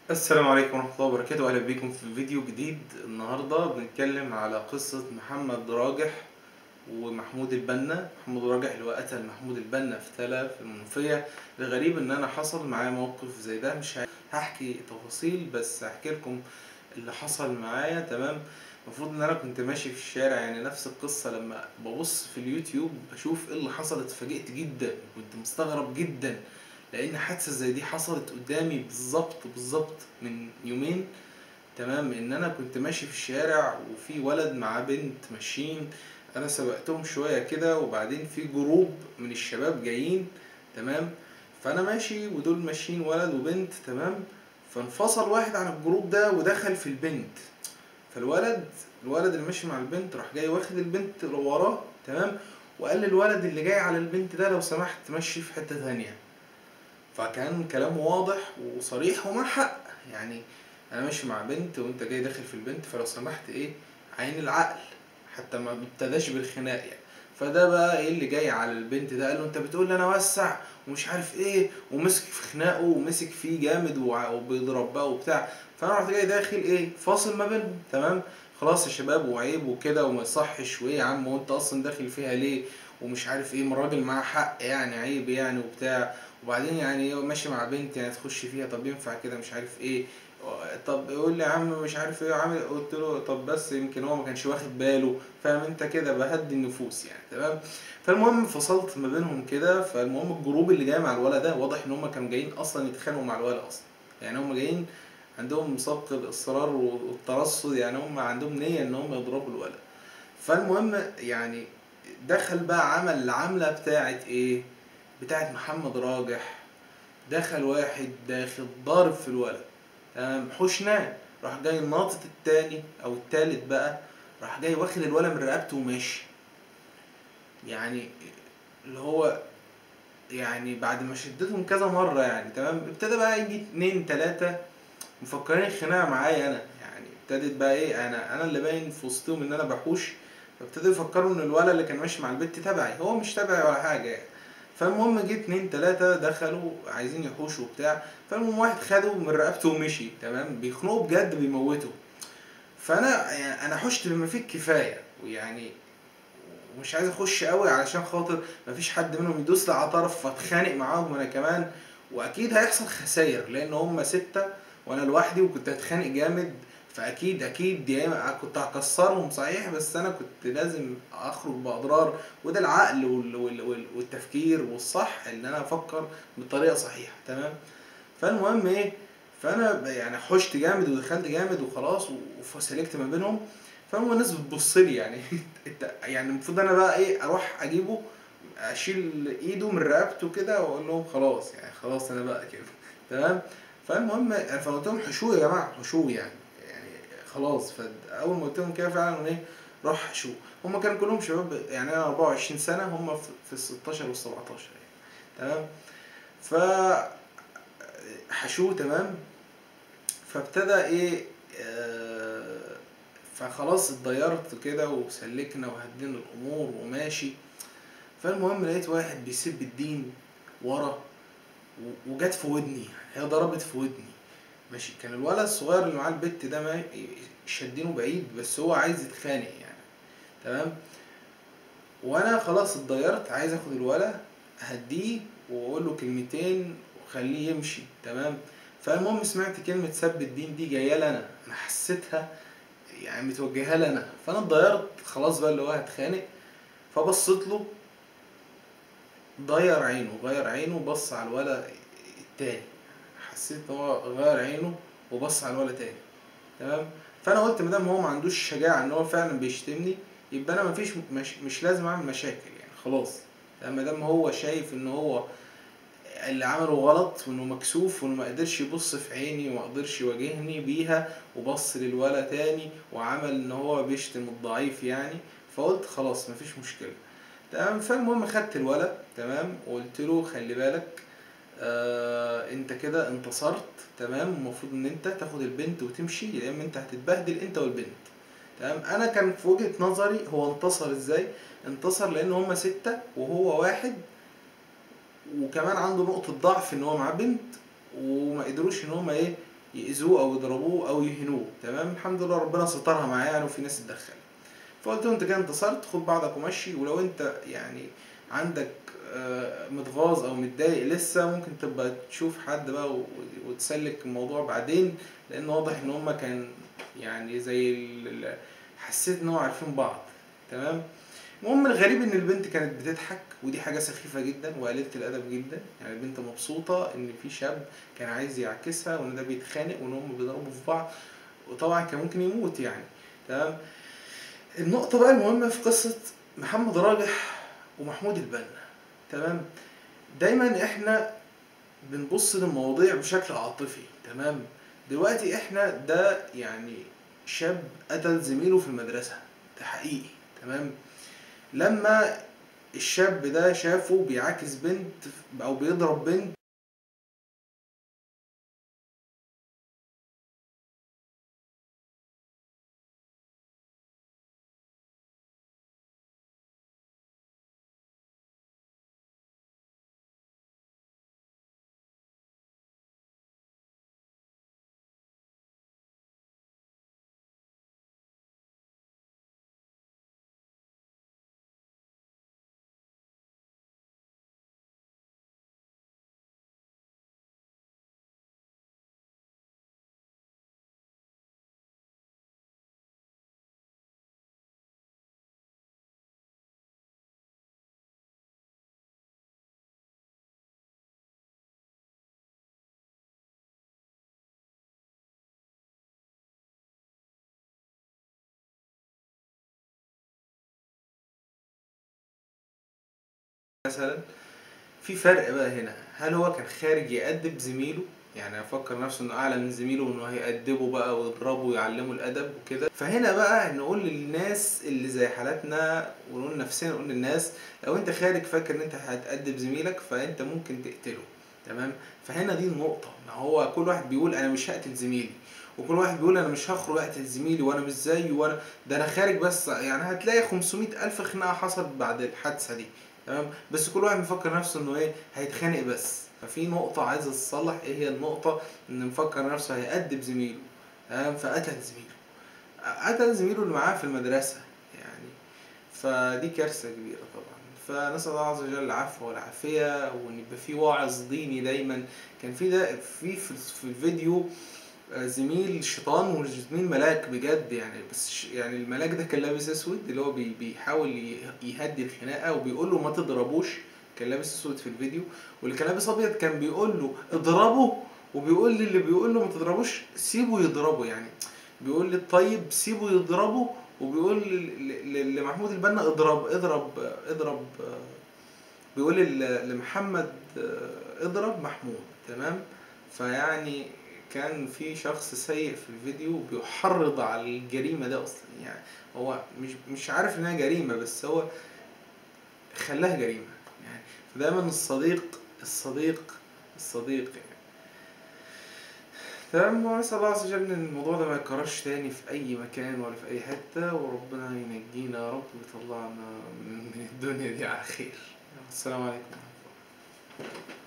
السلام عليكم ورحمة الله وبركاته أهلا بكم في فيديو جديد النهاردة بنتكلم على قصة محمد راجح ومحمود البنا محمود راجح اللي هو قتل محمود البنا في تلا في المنوفية الغريب إن أنا حصل معايا موقف زي ده مش ه- هحكي تفاصيل بس هحكي لكم اللي حصل معايا تمام المفروض إن أنا كنت ماشي في الشارع يعني نفس القصة لما ببص في اليوتيوب بشوف إيه اللي حصل اتفاجئت جدا كنت مستغرب جدا لان حادثه زي دي حصلت قدامي بالظبط بالظبط من يومين تمام ان انا كنت ماشي في الشارع وفي ولد مع بنت ماشيين انا سبقتهم شويه كده وبعدين في جروب من الشباب جايين تمام فانا ماشي ودول ماشيين ولد وبنت تمام فانفصل واحد عن الجروب ده ودخل في البنت فالولد الولد اللي ماشي مع البنت راح جاي واخد البنت اللي وراه تمام وقال للولد اللي جاي على البنت ده لو سمحت مشي في حته تانية فكان كلامه واضح وصريح ومع حق يعني انا ماشي مع بنت وانت جاي داخل في البنت فلو سمحت ايه عين العقل حتى ما ابتداش بالخناق يعني فده بقى ايه اللي جاي على البنت ده قال له انت بتقول لي انا وسع ومش عارف ايه ومسك في خناقه ومسك فيه جامد وع- وبيضرب بقى وبتاع فانا رحت جاي داخل ايه فاصل ما بينهم تمام خلاص يا شباب وعيب وكده وما يصحش وايه يا عم وانت اصلا داخل فيها ليه ومش عارف ايه ما الراجل معاه حق يعني عيب يعني وبتاع وبعدين يعني ماشي مع بنت يعني تخش فيها طب ينفع كده مش عارف ايه طب يقول لي يا عم مش عارف ايه عامل قلت له طب بس يمكن هو ما كانش واخد باله فاهم انت كده بهدي النفوس يعني تمام فالمهم فصلت ما بينهم كده فالمهم الجروب اللي جاي مع الولد ده واضح ان هم كانوا جايين اصلا يتخانقوا مع الولد اصلا يعني هم جايين عندهم سبق الاصرار والترصد يعني هم عندهم نيه ان هم يضربوا الولد فالمهم يعني دخل بقى عمل العمله بتاعت ايه بتاعت محمد راجح دخل واحد داخل ضارب في الولد تمام حشناه راح جاي ناطط التاني او التالت بقى راح جاي واخد الولد من رقبته وماشي يعني اللي هو يعني بعد ما شدتهم كذا مرة يعني تمام ابتدى بقى يجي اتنين تلاتة مفكرين الخناقة معايا انا يعني ابتدت بقى ايه انا انا اللي باين في وسطهم ان انا بحوش فابتدوا يفكروا ان الولد اللي كان ماشي مع البت تبعي هو مش تبعي ولا حاجة يعني فالمهم جه اتنين تلاتة دخلوا عايزين يحوشوا وبتاع فالمهم واحد خده من رقبته ومشي تمام بيخنقوا بجد بيموتوا فانا يعني انا حشت بما فيه الكفايه ويعني ومش عايز اخش قوي علشان خاطر مفيش حد منهم يدوس لي على طرف فاتخانق معاهم انا كمان واكيد هيحصل خساير لان هم ستة وانا لوحدي وكنت هتخانق جامد فاكيد اكيد يا اما كنت هكسرهم صحيح بس انا كنت لازم اخرج باضرار وده العقل وال- وال- وال- والتفكير والصح ان انا افكر بطريقه صحيحه تمام فالمهم ايه فانا ب- يعني حشت جامد ودخلت جامد وخلاص وفسلكت ما بينهم فالمهم الناس بتبص لي يعني انت يعني المفروض انا بقى ايه اروح اجيبه اشيل ايده من رقبته كده واقول لهم خلاص يعني خلاص انا بقى كده تمام فالمهم انا فقلت لهم حشوه يا جماعه حشوه يعني يعني خلاص فاول ما قلت لهم كده فعلا ايه راح حشوه هم كانوا كلهم شباب يعني انا 24 سنه هم في في ال 16 وال 17 يعني تمام ف حشوه تمام فابتدى ايه آه فخلاص اتضيرت كده وسلكنا وهدينا الامور وماشي فالمهم لقيت واحد بيسب الدين ورا و- وجت في ودني هي ضربت في ودني ماشي كان الولد الصغير اللي معاه البت ده ما شدينه بعيد بس هو عايز يتخانق يعني تمام وانا خلاص اتضيرت عايز اخد الولد اهديه واقول له كلمتين وخليه يمشي تمام فالمهم سمعت كلمة سب الدين دي جاية لي انا انا حسيتها يعني متوجهة لي انا فانا اتضيرت خلاص بقى اللي هو هتخانق فبصيت له ضير عينه غير عينه وبص على الولد التاني حسيت ان هو غير عينه وبص على الولد تاني تمام فانا قلت ما دام هو ما عندوش شجاعه ان هو فعلا بيشتمني يبقى انا مفيش مش, مش لازم اعمل مشاكل يعني خلاص ما دام هو شايف ان هو اللي عمله غلط وانه مكسوف وانه ما قدرش يبص في عيني وما قدرش يواجهني بيها وبص للولد تاني وعمل ان هو بيشتم الضعيف يعني فقلت خلاص مفيش مشكله تمام فالمهم خدت الولد تمام وقلت له خلي بالك آه انت كده انتصرت تمام المفروض ان انت تاخد البنت وتمشي يا اما انت هتتبهدل انت والبنت تمام انا كان في وجهة نظري هو انتصر ازاي انتصر لان هما ستة وهو واحد وكمان عنده نقطة ضعف ان هو معاه بنت وما قدروش ان هما ايه يأذوه او يضربوه او يهنوه تمام الحمد لله ربنا سترها معاه يعني وفي ناس اتدخلت فقلت له انت كده انتصرت خد بعضك ومشي ولو انت يعني عندك آه، متغاظ او متضايق لسه ممكن تبقى تشوف حد بقى و- وتسلك الموضوع بعدين لان واضح ان هما كان يعني زي ال- ال- حسيت ان هو عارفين بعض تمام المهم الغريب ان البنت كانت بتضحك ودي حاجه سخيفه جدا وقليله الادب جدا يعني البنت مبسوطه ان في شاب كان عايز يعكسها وان ده بيتخانق وان هم بيضربوا في بعض وطبعا كان ممكن يموت يعني تمام النقطه بقى المهمه في قصه محمد راجح ومحمود البنا تمام دايما احنا بنبص للمواضيع بشكل عاطفي تمام دلوقتي احنا ده يعني شاب قتل زميله في المدرسة ده حقيقي تمام لما الشاب ده شافه بيعاكس بنت او بيضرب بنت مثلا في فرق بقى هنا هل هو كان خارج يأدب زميله يعني افكر نفسه انه اعلى من زميله وانه هيأدبه بقى ويضربه ويعلمه الادب وكده فهنا بقى نقول للناس اللي زي حالاتنا ونقول نفسنا نقول للناس لو انت خارج فاكر ان انت هتأدب زميلك فانت ممكن تقتله تمام فهنا دي النقطة ما هو كل واحد بيقول انا مش هقتل زميلي وكل واحد بيقول انا مش هخرج اقتل زميلي وانا مش زيه وانا ده انا خارج بس يعني هتلاقي 500 الف خناقة حصلت بعد الحادثة دي تمام بس كل واحد مفكر نفسه انه ايه هيتخانق بس ففي نقطة عايز تصلح ايه هي النقطة ان مفكر نفسه هيأدب زميله تمام فقتل زميله قتل زميله اللي معاه في المدرسة يعني فدي كارثة كبيرة طبعا فنسأل الله عز وجل العفو والعافية وان يبقى في واعظ ديني دايما كان في ده في في في الفيديو آه، زميل شيطان وزميل ملاك بجد يعني بس ش- يعني الملاك ده كان لابس اسود اللي هو بي بيحاول ي- يهدي الخناقه وبيقول له ما تضربوش كان لابس اسود في الفيديو واللي كان لابس ابيض كان بيقول له اضربه وبيقول لي اللي بيقول له ما تضربوش سيبه يضربه يعني بيقول لي الطيب سيبه يضربه وبيقول ل- ل- لمحمود البنا اضرب اضرب اضرب آه، بيقول ل- لمحمد آه، اضرب محمود تمام فيعني كان في شخص سيء في الفيديو بيحرض على الجريمة ده أصلا يعني هو مش مش عارف إنها جريمة بس هو خلاها جريمة يعني فدايما الصديق الصديق الصديق يعني تمام ونسأل الله عز وجل إن الموضوع ده ما يتكررش تاني في أي مكان ولا في أي حتة وربنا ينجينا يا رب ويطلعنا من من الدنيا دي على خير السلام عليكم ورحمة الله